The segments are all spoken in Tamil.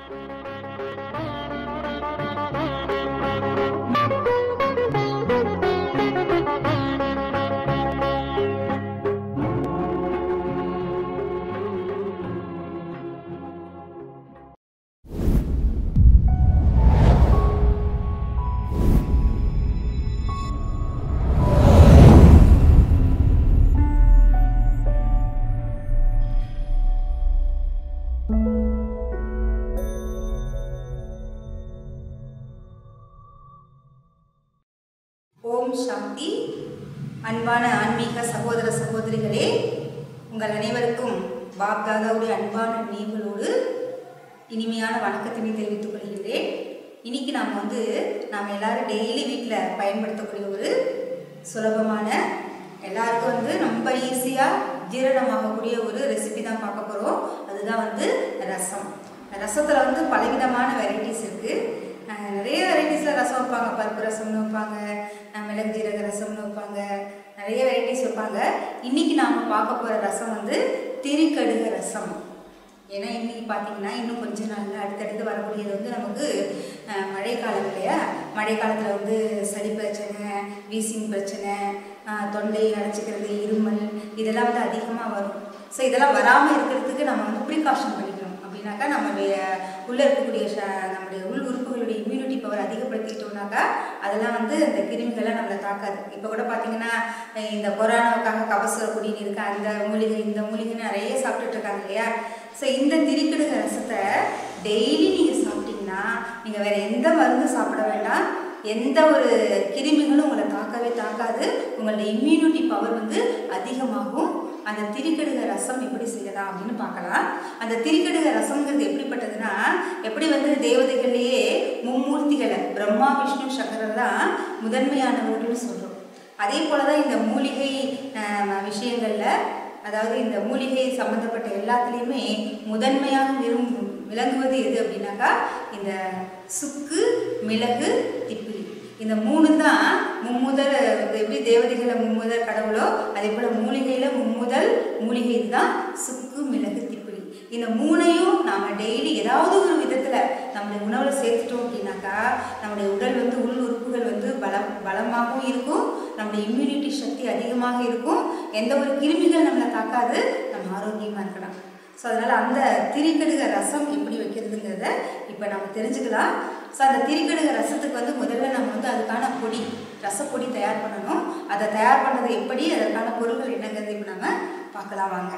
ஓம் சாந்தி அன்பான ஆன்மீக சகோதர சகோதரிகளே உங்கள் அனைவருக்கும் பாப்தாதாவுடைய அன்பான நினைவுகளோடு இனிமையான வணக்கத்தினை தெரிவித்துக் கொள்கின்றேன் இன்னைக்கு நாம் வந்து நாம் எல்லாரும் டெய்லி வீட்டில் பயன்படுத்தக்கூடிய ஒரு சுலபமான எல்லாருக்கும் வந்து ரொம்ப ஈஸியாக ஜீரணமாகக்கூடிய ஒரு ரெசிபி தான் பார்க்க போகிறோம் அதுதான் வந்து ரசம் ரசத்தில் வந்து பலவிதமான வெரைட்டிஸ் இருக்குது அஹ் நிறைய வெரைட்டிஸில் ரசம் வைப்பாங்க பருப்பு ரசம்னு வைப்பாங்க அஹ் மிளகு ஜீரக ரசம்னு வைப்பாங்க நிறைய வெரைட்டிஸ் வைப்பாங்க இன்னைக்கு நாம் பார்க்க போகிற ரசம் வந்து திரிக்கடுக ரசம் ஏன்னா இன்னைக்கு பார்த்தீங்கன்னா இன்னும் கொஞ்ச நாளில் அடுத்தடுத்து வரக்கூடியது வந்து நமக்கு அஹ், மழைக்காலம் இல்லையா மழை காலத்தில் வந்து சளி பிரச்சனை வீசிங் பிரச்சனை அஹ், தொண்டை அடைச்சிக்கிறது இருமல் இதெல்லாம் வந்து அதிகமாக வரும் ஸோ இதெல்லாம் வராமல் இருக்கிறதுக்கு நம்ம வந்து ப்ரிகாஷன் பண்ணிக்கணும் அப்படின்னாக்கா நம்மளுடைய உள்ளே இருக்கக்கூடிய ச- நம்முடைய உள் உறுப்புகளுடைய இம்யூனிட்டி பவர் அதிகப்படுத்திட்டோம்னாக்கா அதெல்லாம் வந்து அந்த கிருமிகள்லாம் நம்மளை தாக்காது இப்போ கூட பார்த்தீங்கன்னா அஹ் இந்த கொரோனாவுக்காக கபசுர குடிநீர் இருக்கு அந்த மூலிகை இந்த மூலிகைன்னு நிறைய சாப்பிட்டுட்டு இருக்காங்க இல்லையா ஸோ இந்த திரிக்கடுக ரசத்தை டெய்லி நீங்கள் சாப்பிட்டீங்கன்னா நீங்கள் வேற எந்த மருந்து சாப்பிட வேண்டாம் எந்த ஒரு கிருமிகளும் உங்களை தாக்கவே தாக்காது உங்களுடைய இம்யூனிட்டி பவர் வந்து அதிகமாகும் அந்த திரிக்கடுக ரசம் எப்படி செய்யலாம் அப்படின்னு பார்க்கலாம் அந்த திரிக்கடுக ரசம்ங்கிறது எப்படிப்பட்டதுன்னா எப்படி வந்து தேவதைகள்லேயே மும்மூர்த்திகளை பிரம்மா விஷ்ணு சங்கரர் தான் முதன்மையானவர்கள்னு சொல்கிறோம் அதே போல தான் இந்த மூலிகை அஹ், விஷயங்கள்ல அதாவது இந்த மூலிகை சம்மந்தப்பட்ட எல்லாத்துலேயுமே முதன்மையாக விரும் விளங்குவது எது அப்படின்னாக்கா இந்த சுக்கு மிளகு திப்பிலி இந்த மூணு தான் மும்முதல் எப்படி தேவதைகளை மும்முதல் கடவுளோ அதே போல் மூலிகையில் மும்முதல் மூலிகை இதுதான் சுக்கு மிளகு திப்பிலி இந்த மூணையும் நாம் டெய்லி ஏதாவது ஒரு விதத்தில் நம்முடைய உணவில் சேர்த்துட்டோம் அப்படின்னாக்கா நம்முடைய உடல் வந்து உள் உறுப்புகள் வந்து பலம் பலமாகவும் இருக்கும் நம்முடைய இம்யூனிட்டி சக்தி அதிகமாக இருக்கும் எந்த ஒரு கிருமிகள் நம்மளை தாக்காது நம்ம ஆரோக்கியமாக இருக்கலாம் ஸோ அதனால் அந்த திரிக்கடுக ரசம் எப்படி வைக்கிறதுங்கிறத இப்போ நம்ம தெரிஞ்சுக்கலாம் ஸோ அந்த திரிக்கடுக ரசத்துக்கு வந்து முதல்ல நம்ம வந்து அதுக்கான பொடி ரசப்பொடி தயார் பண்ணணும் அதை தயார் பண்ணது எப்படி அதற்கான பொருட்கள் என்னங்கிறது இப்போ நம்ம பார்க்கலாம் வாங்க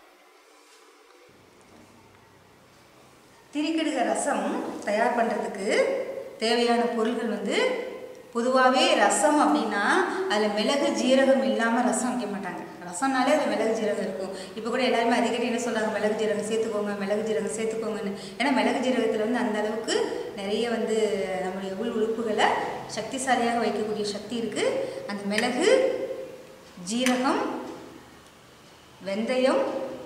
திரிக்கடுக ரசம் தயார் பண்ணுறதுக்கு தேவையான பொருள்கள் வந்து பொதுவாகவே ரசம் அப்படின்னா அதில் மிளகு ஜீரகம் இல்லாமல் ரசம் வைக்க மாட்டாங்க ரசம்னாலே அது மிளகு ஜீரகம் இருக்கும் இப்போ கூட எல்லாருமே அடிக்கடி என்ன சொல்கிறாங்க மிளகு ஜீரகம் சேர்த்துக்கோங்க மிளகு ஜீரகம் சேர்த்துக்கோங்கன்னு ஏன்னா மிளகு ஜீரகத்தில் வந்து அந்த அளவுக்கு நிறைய வந்து நம்முடைய உள் உறுப்புகளை சக்திசாலியாக வைக்கக்கூடிய சக்தி இருக்குது அந்த மிளகு ஜீரகம் வெந்தயம்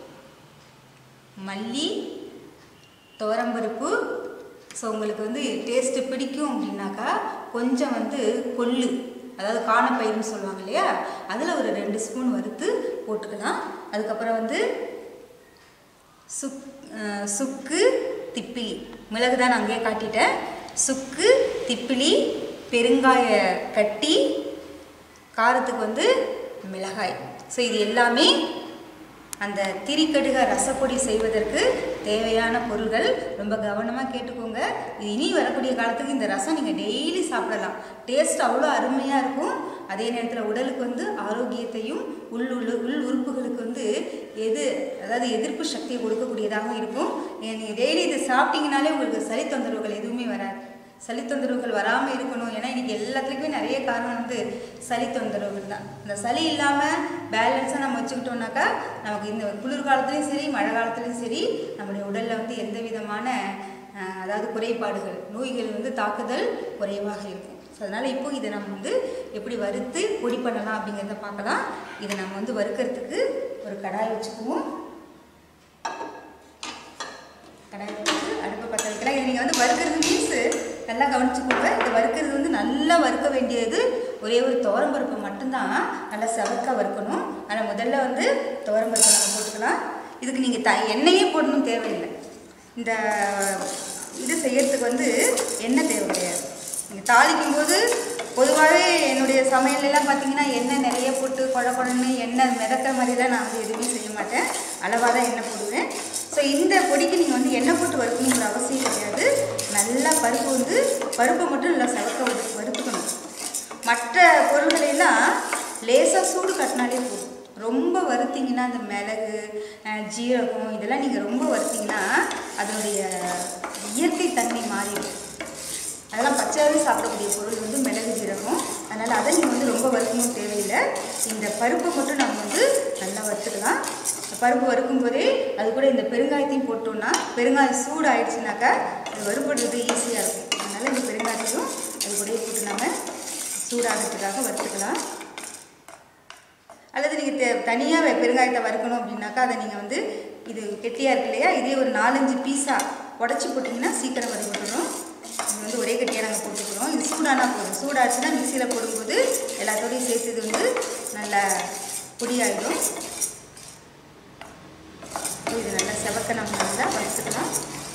மல்லி துவரம்பருப்பு ஸோ உங்களுக்கு வந்து டேஸ்ட்டு பிடிக்கும் அப்படின்னாக்கா கொஞ்சம் வந்து கொள்ளு அதாவது காணப்பயிர்னு சொல்லுவாங்க இல்லையா அதில் ஒரு ரெண்டு ஸ்பூன் வறுத்து போட்டுக்கலாம் அதுக்கப்புறம் வந்து சுக் அஹ் சுக்கு திப்பிலி மிளகு தான் நான் அங்கேயே காட்டிட்டேன் சுக்கு திப்பிலி பெருங்காய கட்டி காரத்துக்கு வந்து மிளகாய் ஸோ இது எல்லாமே அந்த திரிக்கடுக ரசப்பொடி செய்வதற்கு தேவையான பொருள்கள் ரொம்ப கவனமாக கேட்டுக்கோங்க இது இனி வரக்கூடிய காலத்துக்கு இந்த ரசம் நீங்கள் டெய்லி சாப்பிடலாம் டேஸ்ட் அவ்வளோ அருமையாக இருக்கும் அதே நேரத்தில் உடலுக்கு வந்து ஆரோக்கியத்தையும் உள் உள்ள உள் உறுப்புகளுக்கு வந்து எது அதாவது எதிர்ப்பு சக்தியை கொடுக்கக்கூடியதாக இருக்கும் நீங்கள் டெய்லி இதை சாப்பிட்டீங்கனாலே உங்களுக்கு சளி தொந்தரவுகள் எதுவுமே வராது சளி தொந்தரவுகள் வராமல் இருக்கணும் ஏன்னா இன்றைக்கி எல்லாத்துக்குமே நிறைய காரணம் வந்து சளி தொந்தரவுகள் தான் இந்த சளி இல்லாமல் பேலன்ஸாக நம்ம வச்சுக்கிட்டோம்னாக்கா நமக்கு இந்த குளிர்காலத்துலேயும் சரி மழை காலத்துலேயும் சரி நம்முடைய உடலில் வந்து எந்த விதமான அஹ், அதாவது குறைபாடுகள் நோய்கள் வந்து தாக்குதல் குறைவாக இருக்கும் ஸோ அதனால் இப்போ இதை நம்ம வந்து எப்படி வறுத்து பொடி பண்ணலாம் அப்படிங்கிறத பார்க்கலாம் இதை நம்ம வந்து வறுக்கிறதுக்கு ஒரு கடாய் வச்சுக்குவோம் கடாய் வச்சு அடுப்பை பற்ற வைக்கலாம் இது நீங்கள் வந்து வறுக்கிறது மீன்ஸு நல்லா கவனிச்சுக்கோங்க இது வறுக்கிறது வந்து நல்லா வறுக்க வேண்டியது ஒரே ஒரு துவரம்பருப்பு மட்டும்தான் நல்லா செவக்க வறுக்கணும் ஆனால் முதல்ல வந்து துவரம்பருப்பு நம்ம போட்டுக்கலாம் இதுக்கு நீங்கள் த எண்ணெயே போடணும் தேவையில்லை இந்த வந்து எண்ணெய் தேவை கிடையாது நீங்கள் தாளிக்கும் போது பொதுவாகவே என்னுடைய சமையல்லாம் பார்த்தீங்கன்னா எண்ணெய் நிறைய போட்டு குழ குழன்னு எண்ணெய் மிதக்கிற மாதிரிலாம் நான் வந்து எதுவுமே செய்ய மாட்டேன் அளவாக தான் எண்ணெய் போடுவேன் ஸோ இந்த பொடிக்கு நீங்கள் வந்து எண்ணெய் போட்டு வறுக்கணுங்கிற அவசியம் கிடையாது நல்லா பருப்பு வந்து பருப்பை மட்டும் நல்லா சவக்க வறு வறுத்துக்கணும் மற்ற பொருள்களையெல்லாம் லேசாக சூடு கட்டினாலே போதும் ரொம்ப வறுத்தீங்கன்னா அந்த மிளகு அஹ், ஜீரகம் இதெல்லாம் நீங்கள் ரொம்ப வறுத்தீங்கன்னா அதனுடைய இயற்கை தன்மை மாறிடும் அதெல்லாம் பச்சையாகவே சாப்பிடக்கூடிய பொருள் வந்து மிளகு ஜீரகம் அதனால் அதை நீங்கள் வந்து ரொம்ப வறுக்கணும் தேவையில்லை இந்த பருப்பை மட்டும் நம்ம வந்து நல்லா வறுத்துக்கலாம் இந்த பருப்பு வறுக்கும் போதே அது கூட இந்த பெருங்காயத்தையும் போட்டோம்னா பெருங்காயம் சூடு ஆயிடுச்சுனாக்கா அது வறுபடுறது ஈஸியாக இருக்கும் அதனால் இந்த பெருங்காயத்தையும் அது கூடயே போட்டு நம்ம சூடாகிறதுக்காக வறுத்துக்கலாம் அல்லது நீங்கள் தே தனியாக பெருங்காயத்தை வறுக்கணும் அப்படின்னாக்கா அதை நீங்கள் வந்து இது கெட்டியாக இருக்கு இல்லையா இதே ஒரு நாலஞ்சு பீஸாக உடச்சி போட்டிங்கன்னா சீக்கிரம் வறுபட்டுரும் இது வந்து ஒரே கட்டியாக நாங்கள் போட்டுக்கிறோம் இது சூடானா போதும் சூடாச்சுன்னா மிக்சியில் போடும்போது எல்லாத்தோடையும் சேர்த்து இது வந்து நல்ல பொடியாயிடும் இது நல்லா செவக்க நம்ம நல்லா வறுத்துக்கலாம்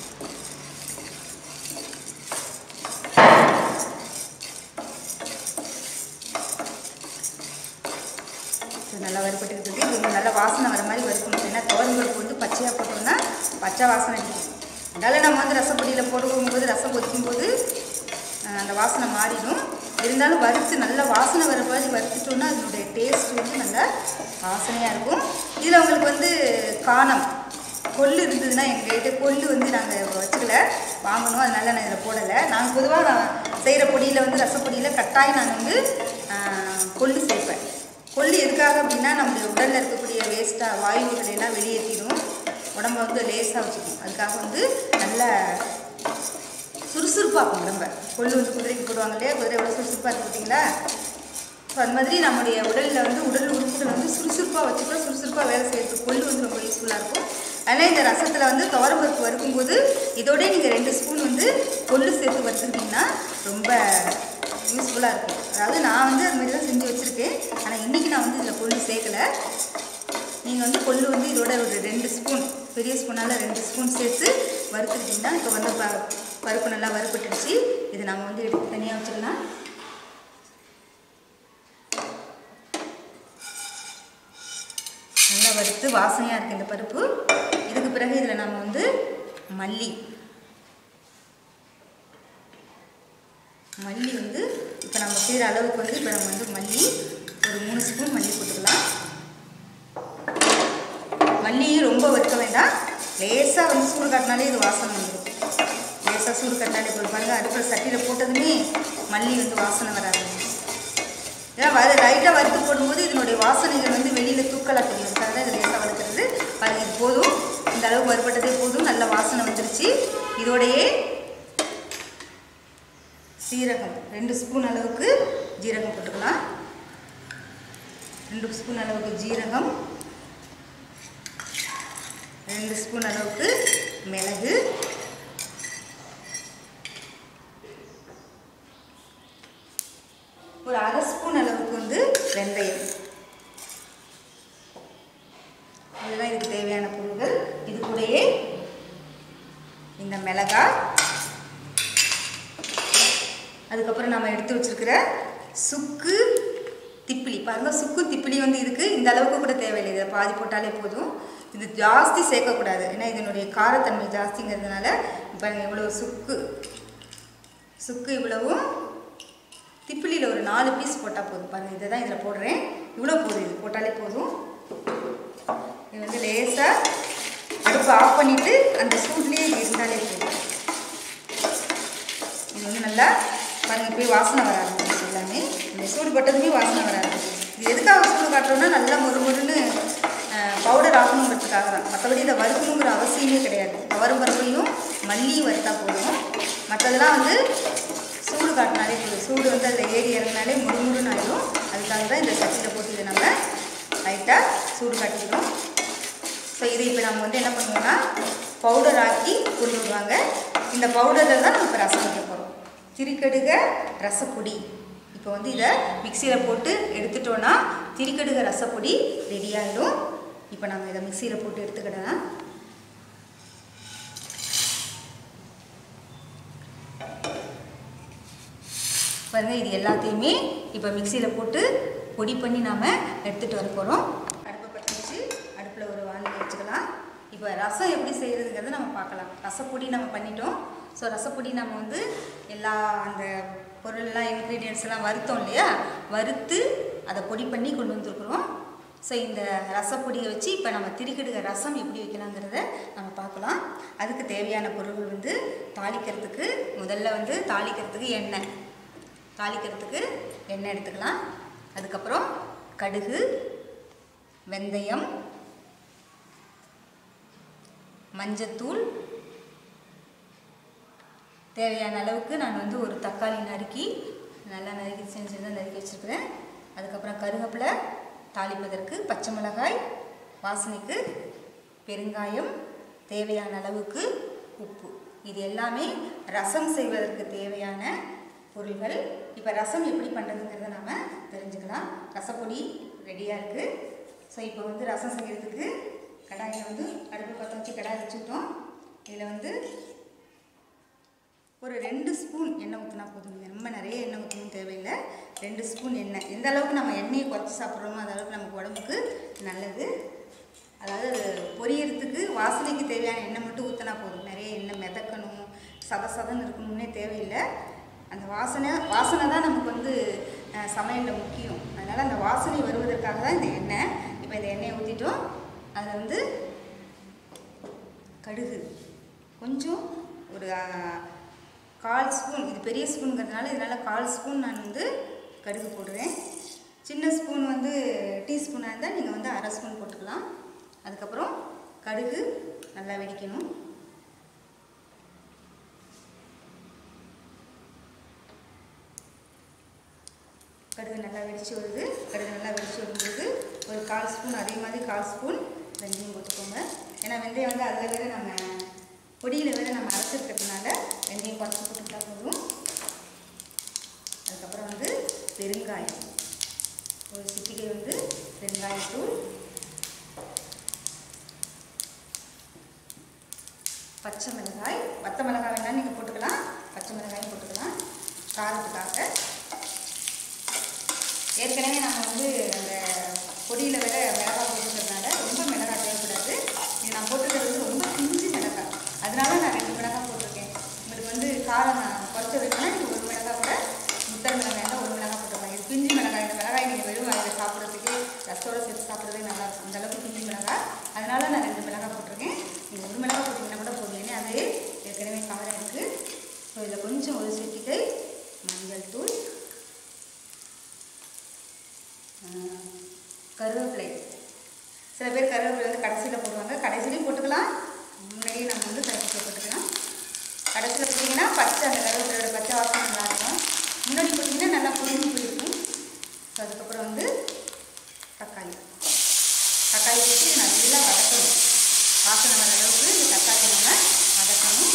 இது நல்லா வறுபட்டுக்கிட்டு இருக்கு. இது வந்து நல்லா வாசனை வர மாதிரி வறுக்கணும் ஏன்னா துவரம்பருப்பு வந்து பச்சையாக போட்டோம்னா பச்சை வாசனை அடிக்கும் அதனால் நம்ம வந்து ரசப்பொடியில் போடும்போது ரசம் கொதிக்கும்போது அஹ், அந்த வாசனை மாறிடும் இருந்தாலும் வறுத்து நல்லா வாசனை வர மாதிரி வறுத்துட்டோம்னா அதனுடைய டேஸ்ட் வந்து நல்லா வாசனையாக இருக்கும் இதில் உங்களுக்கு வந்து காணம் கொள்ளு இருந்ததுன்னா எங்கள்கிட்ட கொள்ளு வந்து நாங்கள் வச்சுக்கல வாங்கணும் அதனால நான் இதில் போடலை நாங்கள் பொதுவாக செய்கிற பொடியில் வந்து ரசப்பொடியில் கட்டாயம் நான் வந்து ஆஹ், கொள்ளு சேர்ப்பேன் கொள்ளு எதுக்காக அப்படின்னா நம்முடைய உடலில் இருக்கக்கூடிய வேஸ்ட்டாக வாயுக்களை எல்லாம் வெளியேற்றிடும் உடம்ப வந்து லேசாக வச்சுக்கும் அதுக்காக வந்து நல்ல சுறுசுறுப்பாக்கும் உடம்ப கொள்ளு வந்து குதிரைக்கு போடுவாங்க இல்லையா குதிரை எவ்வளோ சுறுசுறுப்பாக இருக்கு பார்த்தீங்களா ஸோ அது மாதிரி நம்முடைய உடலில் வந்து உடல் உறுப்புகளை வந்து சுறுசுறுப்பாக வச்சுக்கலாம் சுறுசுறுப்பாக வேலை செய்யறதுக்கு கொள்ளு வந்து ரொம்ப யூஸ்ஃபுல்லாக இருக்கும் அதனால் இந்த ரசத்தில் வந்து துவரம்பருப்பு வறுக்கும்போது இதோட நீங்கள் ரெண்டு ஸ்பூன் வந்து கொள்ளு சேர்த்து வறுத்துக்கிட்டிங்கன்னா ரொம்ப யூஸ்ஃபுல்லாக இருக்கும் அதாவது நான் வந்து அது மாதிரி தான் செஞ்சு வச்சுருக்கேன் ஆனால் இன்றைக்கி நான் வந்து இதில் கொள்ளு சேர்க்கலை நீங்கள் வந்து கொள்ளு வந்து இதோட ஒரு ரெண்டு ஸ்பூன் பெரிய ஸ்பூனால் ரெண்டு ஸ்பூன் சேர்த்து வறுத்துக்கிட்டிங்கன்னா இப்போ வந்து ப பருப்பு நல்லா வறுப்பட்டுடுச்சு இது நம்ம வந்து எடுத்து தனியாக வச்சிடலாம் நல்லா வறுத்து வாசனையாக இருக்குது இந்த பருப்பு இதுக்கு பிறகு இதில் நம்ம வந்து மல்லி மல்லி வந்து இப்போ நம்ம செய்கிற அளவுக்கு வந்து இப்போ நம்ம வந்து மல்லி ஒரு மூணு ஸ்பூன் மல்லி போட்டுக்கலாம் மல்லியும் ரொம்ப வறுக்க வேண்டாம் லேசாக வந்து சூடு காட்டினாலே இது வாசனை வந்துடும் லேசாக சூடு காட்டினாலே போய் பாருங்கள் அடுப்பில் சட்டியில் போட்டதுமே மல்லி வந்து வாசனை வராது ஏன்னா வறு லைட்டாக வறுத்து போடும்போது இதனுடைய வாசனைகள் வந்து வெளியில் தூக்கலாக தெரியும் அதுக்காக தான் இது லேசாக வறுக்கிறது பாருங்க இது போதும் இந்த அளவுக்கு வறுபட்டதே போதும் நல்ல வாசனை வந்துருச்சு இதோடையே சீரகம் ரெண்டு ஸ்பூன் அளவுக்கு ஜீரகம் போட்டுக்கலாம் ரெண்டு ஸ்பூன் அளவுக்கு ஜீரகம் ரெண்டு ஸ்பூன் அளவுக்கு மிளகு ஒரு அரை ஸ்பூன் அளவுக்கு வந்து வெந்தயம் இதுதான் இதுக்கு தேவையான பொருட்கள் இது கூடயே இந்த மிளகாய் அதுக்கப்புறம் நம்ம எடுத்து வச்சிருக்கிற சுக்கு திப்பிலி பாருங்க சுக்கு திப்பிலி வந்து இதுக்கு இந்த அளவுக்கு கூட தேவையில்லை இதை பாதி போட்டாலே போதும் இது ஜாஸ்தி சேர்க்கக்கூடாது ஏன்னா இதனுடைய காரத்தன்மை ஜாஸ்திங்கிறதுனால பாருங்க இவ்வளோ சுக்கு சுக்கு இவ்வளவும் திப்பிலியில் ஒரு நாலு பீஸ் போட்டால் போதும் பாருங்கள் இதை தான் இதில் போடுறேன் இவ்வளோ போதும் இது போட்டாலே போதும் இது வந்து லேசாக அடுப்பை ஆஃப் பண்ணிவிட்டு அந்த சூட்லேயே இது இருந்தாலே போதும் இது வந்து நல்லா பாருங்கள் போய் வாசனை வர ஆரம்பிச்சு எல்லாமே இந்த சூடு பட்டதுமே வாசனை வர ஆரம்பிச்சு இது எதுக்காக சூடு காட்டுறோம்னா நல்லா முறு முறுன்னு பவுடர் ஆகணுங்கிறதுக்காக தான் மற்றபடி இதை வறுக்கணுங்கிற அவசியமே கிடையாது துவரம் பருப்பையும் மல்லியும் வறுத்தா போதும் மற்றதெல்லாம் வந்து சூடு காட்டினாலே போதும் சூடு வந்து அதில் ஏறி இறங்கினாலே முறுமுறுன்னு ஆயிடும் அதுக்காக தான் இந்த சட்டியில் போட்டு இதை நம்ம லைட்டாக சூடு காட்டிக்கிறோம் ஸோ இதை இப்போ நம்ம வந்து என்ன பண்ணுவோம்னா பவுடர் ஆக்கி கொண்டு வருவாங்க இந்த பவுடரில் தான் நம்ம இப்போ ரசம் வைக்க போகிறோம் திரிக்கடுக ரசப்பொடி இப்போ வந்து இதை மிக்சியில் போட்டு எடுத்துட்டோன்னா திரிக்கடுக ரசப்பொடி ரெடி ஆகிடும் இப்போ நம்ம இதை மிக்சியில் போட்டு எடுத்துக்கிடலாம் பாருங்கள் இது எல்லாத்தையுமே இப்போ மிக்சியில் போட்டு பொடி பண்ணி நாம் எடுத்துகிட்டு வர போகிறோம் அடுப்பை பற்ற வச்சு அடுப்பில் ஒரு வாங்கி வச்சுக்கலாம் இப்போ ரசம் எப்படி செய்கிறதுங்கிறத நம்ம பார்க்கலாம் ரசப்பொடி நம்ம பண்ணிட்டோம் ஸோ ரசப்பொடி நம்ம வந்து எல்லா அந்த பொருள்லாம் இன்க்ரீடியன்ஸ் எல்லாம் வறுத்தோம் இல்லையா வறுத்து அதை பொடி பண்ணி கொண்டு வந்துருக்குறோம் ஸோ இந்த ரசப்பொடியை வச்சு இப்போ நம்ம திரிக்கிடுக ரசம் எப்படி வைக்கலாங்கிறத நம்ம பார்க்கலாம் அதுக்கு தேவையான பொருட்கள் வந்து தாளிக்கிறதுக்கு முதல்ல வந்து தாளிக்கிறதுக்கு எண்ணெய் தாளிக்கிறதுக்கு எண்ணெய் எடுத்துக்கலாம் அதுக்கப்புறம் கடுகு வெந்தயம் மஞ்சத்தூள் தேவையான அளவுக்கு நான் வந்து ஒரு தக்காளி நறுக்கி நல்லா நறுக்கி சின்ன சின்னதாக நறுக்கி வச்சுருக்கிறேன் அதுக்கப்புறம் கருவேப்பிலை தாளிப்பதற்கு பச்சை மிளகாய் வாசனைக்கு பெருங்காயம் தேவையான அளவுக்கு உப்பு இது எல்லாமே ரசம் செய்வதற்கு தேவையான பொருள்கள் இப்போ ரசம் எப்படி பண்ணுறதுங்கிறத நாம் தெரிஞ்சுக்கலாம் ரசப்பொடி ரெடியாக இருக்குது ஸோ இப்போ வந்து ரசம் செய்கிறதுக்கு கடாயில் வந்து அடுப்பு பற்ற வச்சு கடாய் வச்சுட்டோம் இதில் வந்து ஒரு ரெண்டு ஸ்பூன் எண்ணெய் ஊற்றினா போதுங்க ரொம்ப நிறைய எண்ணெய் ஊற்றணும் தேவையில்லை ரெண்டு ஸ்பூன் எண்ணெய் எந்த அளவுக்கு நம்ம எண்ணெயை குறைச்சி சாப்பிட்றோமோ அந்த அளவுக்கு நமக்கு உடம்புக்கு நல்லது அதாவது பொரியறதுக்கு வாசனைக்கு தேவையான எண்ணெய் மட்டும் ஊற்றினா போதும் நிறைய எண்ணெய் மிதக்கணும் சத சதன்னு இருக்கணும்னே தேவையில்லை அந்த வாசனை வாசனை தான் நமக்கு வந்து அஹ், சமையலில் முக்கியம் அதனால் அந்த வாசனை வருவதற்காக தான் இந்த எண்ணெய் இப்போ இந்த எண்ணெயை ஊற்றிட்டோம் அதில் வந்து கடுகு கொஞ்சம் ஒரு ஆ, கால் ஸ்பூன் இது பெரிய ஸ்பூனுங்கிறதுனால இதனால் கால் ஸ்பூன் நான் வந்து கடுகு போடுறேன் சின்ன ஸ்பூன் வந்து டீஸ்பூனாக இருந்தால் நீங்கள் வந்து அரை ஸ்பூன் போட்டுக்கலாம் அதுக்கப்புறம் கடுகு நல்லா வெடிக்கணும் கடுகு நல்லா வெடிச்சு வருது கடுகு நல்லா வெடிச்சு வரும்போது ஒரு கால் ஸ்பூன் அதே மாதிரி கால் ஸ்பூன் வெந்தயம் போட்டுக்கோங்க ஏன்னா வெந்தயம் வந்து அதில் வேற நம்ம பொடியில் வேற நம்ம அரைச்சிருக்கிறதுனால வெந்தயம் குறைச்சி போட்டுக்கிட்டா போதும் அதுக்கப்புறம் வந்து பெருங்காயம் ஒரு சிட்டிகை வந்து பெருங்காயத்தூள் பச்சை மிளகாய் வத்த மிளகாய் வேணாலும் நீங்கள் போட்டுக்கலாம் பச்சை மிளகாயும் போட்டுக்கலாம் காரத்துக்காக ஏற்கனவே நம்ம வந்து அந்த பொடியில் விட மிளகாய் போட்டுக்கிறதுனால ரொம்ப மிளகாய் தேவைப்படாது இது நான் போட்டுக்கிறது வந்து ரொம்ப பிஞ்சு மிளகாய் அதனால நான் ரெண்டு மிளகாய் போட்டிருக்கேன் உங்களுக்கு வந்து காரம் நான் குறைச்ச வைக்கணும் நீங்கள் ஒரு மிளகாய் கூட முத்தல் மிளகாய் இருந்தால் ஒரு மிளகாய் போட்டுக்கலாம் இது பிஞ்சு மிளகாய் இந்த மிளகாய் நீங்கள் வெறும் வாயில் சாப்பிட்றதுக்கு ரசத்தோட சேர்த்து சாப்பிட்றதே நல்லா இருக்கும் அந்த அளவுக்கு பிஞ்சு மிளகாய் அதனால நான் ரெண்டு மிளகாய் போட்டிருக்கேன் நீங்கள் ஒரு மிளகாய் போட்டிங்கன்னா கூட போதும் ஏன்னா அது ஏற்கனவே காரம் இருக்குது ஸோ இதில் கொஞ்சம் ஒரு சிட்டிகை மஞ்சள் தூள் ஆஹ் கருவேப்பிலை சில பேர் கருவேப்பிலை வந்து கடைசியில் போடுவாங்க கடைசிலையும் போட்டுக்கலாம் முன்னாடியே நம்ம வந்து கடைசியில் போட்டுக்கலாம் கடைசியில் போட்டிங்கன்னா பச்சை அந்த கருவேப்பிலையோட பச்சை வாசனை நல்லா இருக்கும் முன்னாடி போட்டிங்கன்னா நல்லா புரிஞ்சு போயிருக்கும் ஸோ அதுக்கப்புறம் வந்து தக்காளி தக்காளி போட்டு இது நல்லா வதக்கணும் வாசனை வர அளவுக்கு இந்த தக்காளி நம்ம வதக்கணும்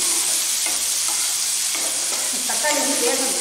இந்த தக்காளி வந்து வேகணும்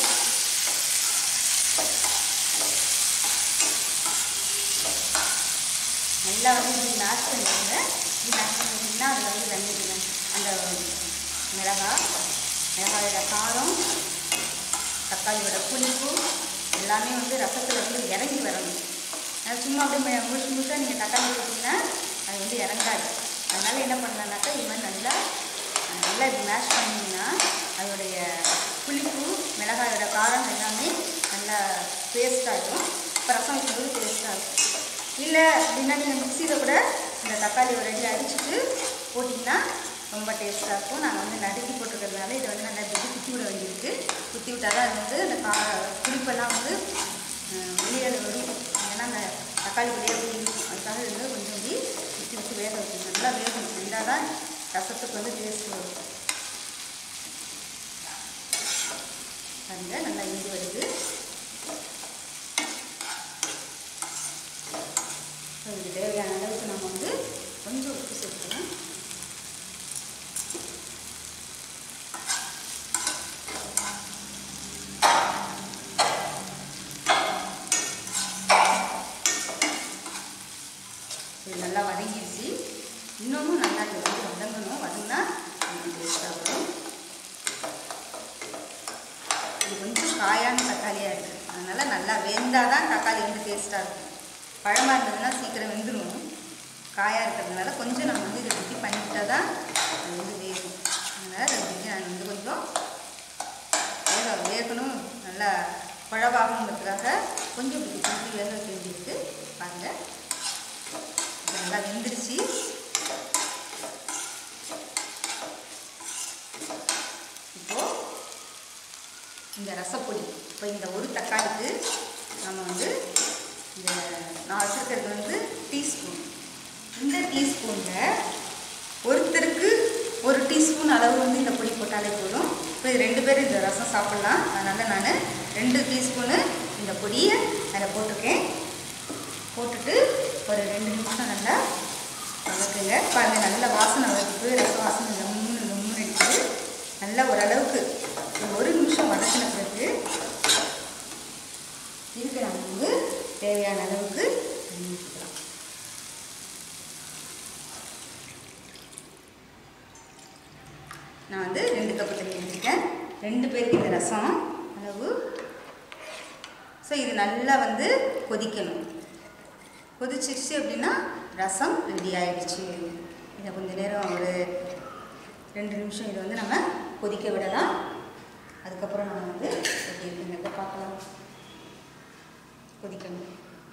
நல்லா வந்து இப்படி மேஷ் பண்ணிடுங்க இப்படி மேஷ் பண்ணிட்டீங்கன்னா அதில் வந்து வெந்துடுங்க அந்த மிளகாய் மிளகாயோட காரம் தக்காளியோட புளிப்பு எல்லாமே வந்து ரசத்தில் வந்து இறங்கி வரணும் அது சும்மா அப்படியே மு- முழுசு முழுசாக நீங்கள் தக்காளி போட்டிங்கன்னா அது வந்து இறங்காது அதனால் என்ன பண்ணலான்னாக்கா இது மாதிரி நல்லா அஹ், நல்லா இது மேஷ் பண்ணிங்கன்னா அதோடைய புளிப்பு மிளகாயோட காரம் எல்லாமே நல்லா பேஸ்ட்டாக இருக்கும் இப்போ ரசம் வைக்கும்போது டேஸ்ட்டாக இருக்கும் இல்லை அப்படின்னா நீங்கள் மிக்சியில் கூட இந்த தக்காளி ஒரு அடி அடிச்சுட்டு போட்டிங்கன்னா ரொம்ப டேஸ்ட்டாக இருக்கும் நாங்கள் வந்து நடுக்கி போட்டிருக்கிறதுனால இதை வந்து நல்லா இப்படி குத்தி விட வேண்டியிருக்கு குத்தி விட்டால் தான் அது வந்து அந்த கா புளிப்பெல்லாம் வந்து அஹ், வெளியே வரும் ஏன்னா அந்த தக்காளி வெளியே போய் அதுக்காக இது வந்து கொஞ்சம் இப்படி குத்தி விட்டு வேக வைக்கணும் நல்லா வேகணும் வெந்தால் தான் ரசத்துக்கு வந்து டேஸ்ட் வரும் பாருங்க நல்லா இஞ்சி வருது ஸோ இதுக்கு தேவையான அளவுக்கு நம்ம வந்து கொஞ்சம் உப்பு சேர்த்துக்கலாம் இது நல்லா வதங்கிடுச்சு இன்னமும் நல்லா இது வந்து வதங்கணும் வதங்கினா டேஸ்ட்டாக வரும் இது கொஞ்சம் காயான தக்காளியாக இருக்குது அதனால் நல்லா வெந்தால் தான் தக்காளி வந்து டேஸ்ட்டாக இருக்கும் பழமாக இருந்ததுன்னா சீக்கிரம் வெந்துடும் காயாக இருக்கிறதுனால கொஞ்சம் நம்ம வந்து இதை சுற்றி பண்ணிக்கிட்டால் தான் அது வந்து வேகும் அதனால் அதை வந்து நான் வந்து கொஞ்சம் வேக வேகணும் நல்லா குழவாகணுங்கிறதுக்காக கொஞ்சம் இப்படி சுற்றி வேக வைக்க வேண்டியிருக்கு பாருங்கள் இது நல்லா வெந்துருச்சு இப்போது இந்த ரசப்பொடி இப்போ இந்த ஒரு தக்காளிக்கு நம்ம வந்து இந்த நான் வச்சுருக்கிறது வந்து டீஸ்பூன் இந்த டீஸ்பூனில் ஒருத்தருக்கு ஒரு டீஸ்பூன் அளவு வந்து இந்த பொடி போட்டாலே போதும் இப்போ இது ரெண்டு பேரும் இந்த ரசம் சாப்பிட்லாம் அதனால் நான் ரெண்டு டீஸ்பூனு இந்த பொடியை அதில் போட்டிருக்கேன் போட்டுட்டு ஒரு ரெண்டு நிமிஷம் நல்லா வதக்குங்க பாருங்க நல்ல வாசனை வருது ரசம் வாசனை லம்முன்னு லம்முன்னு இருக்குது நல்லா ஓரளவுக்கு ஒரு ஒரு நிமிஷம் வதக்கின பிறகு இதுக்கு நம்ம வந்து தேவையான அளவுக்கு தண்ணி ஊற்றிக்கலாம் நான் வந்து ரெண்டு கப்பு தண்ணி ஊற்றிருக்கேன் ரெண்டு பேருக்கு இந்த ரசம் அளவு ஸோ இது நல்லா வந்து கொதிக்கணும் கொதிச்சிருச்சு அப்படின்னா ரசம் ரெடி ஆயிடுச்சு இதை கொஞ்ச நேரம் ஒரு ரெண்டு நிமிஷம் இதை வந்து நம்ம கொதிக்க விடலாம் அதுக்கப்புறம் நம்ம வந்து எப்படி இருக்குங்கிறத பார்க்கலாம் கொதிக்கணும்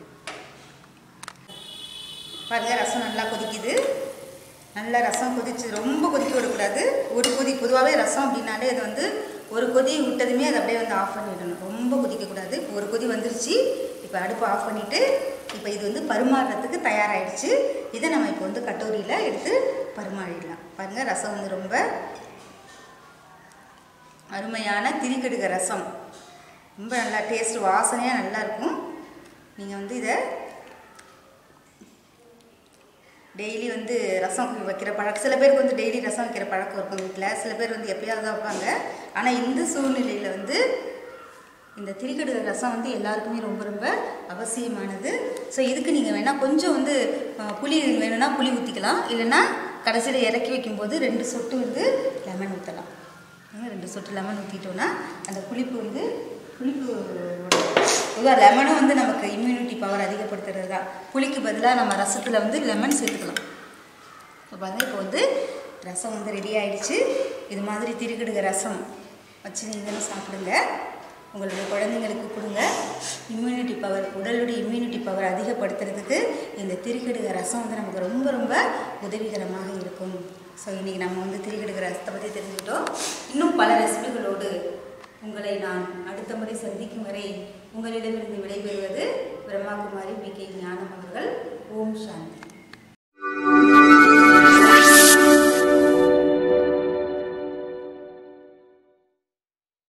பாருங்க ரசம் நல்லா கொதிக்குது நல்ல ரசம் கொதிச்சு ரொம்ப கொதிக்க விடக்கூடாது ஒரு கொதி பொதுவாகவே ரசம் அப்படின்னாலே அது வந்து ஒரு கொதி விட்டதுமே அதை அப்படியே வந்து ஆஃப் பண்ணிடணும் ரொம்ப கொதிக்கக்கூடாது இப்போ ஒரு கொதி வந்துருச்சு இப்போ அடுப்பு ஆஃப் பண்ணிவிட்டு இப்போ இது வந்து பரிமாறுறதுக்கு தயாராகிடுச்சு இதை நம்ம இப்போ வந்து கட்டோரியில் எடுத்து பரிமாறிடலாம் பாருங்கள் ரசம் வந்து ரொம்ப அருமையான திரிக்கடுக ரசம் ரொம்ப நல்லா டேஸ்ட் வாசனையாக நல்லா இருக்கும் நீங்கள் வந்து இதை டெய்லி வந்து ரசம் வைக்கிற பழக்கம் சில பேருக்கு வந்து டெய்லி ரசம் வைக்கிற பழக்கம் இருக்கும் வீட்டில் சில பேர் வந்து எப்பயாவது தான் வைப்பாங்க ஆனால் இந்த சூழ்நிலையில் வந்து இந்த திரிக்கடுக ரசம் வந்து எல்லாருக்குமே ரொம்ப ரொம்ப அவசியமானது ஸோ இதுக்கு நீங்கள் வேணால் கொஞ்சம் வந்து அஹ், புளி வேணும்னா புளி ஊற்றிக்கலாம் இல்லைன்னா கடைசியில் இறக்கி வைக்கும்போது ரெண்டு சொட்டு வந்து லெமன் ஊற்றலாம் ரெண்டு சொட்டு லெமன் ஊற்றிட்டோன்னா அந்த புளிப்பு வந்து புளிப்பு பொதுவாக லெமனும் வந்து நமக்கு இம்யூனிட்டி பவர் அதிகப்படுத்துறது தான் புளிக்கு பதிலாக நம்ம ரசத்தில் வந்து லெமன் சேர்த்துக்கலாம் இப்போ பாருங்க இப்போ வந்து ரசம் வந்து ரெடி ஆயிடுச்சு இது மாதிரி திருக்கிடுங்க ரசம் வச்சு நீங்களும் சாப்பிடுங்க உங்களுடைய குழந்தைங்களுக்கு கொடுங்க இம்யூனிட்டி பவர் உடலுடைய இம்யூனிட்டி பவர் அதிகப்படுத்துறதுக்கு இந்த திருக்கிடுக ரசம் வந்து நமக்கு ரொம்ப ரொம்ப உதவிகரமாக இருக்கும் ஸோ இன்றைக்கி நம்ம வந்து திருக்கிடுக ரசத்தை பற்றி தெரிஞ்சுக்கிட்டோம் இன்னும் பல ரெசிபிகளோடு உங்களை நான் அடுத்த முறை சந்திக்கும் வரை உங்களிடமிருந்து விடைபெறுவது பிரம்மாகுமாரி பி கே ஞானம் அவர்கள் ஓம் சாந்தி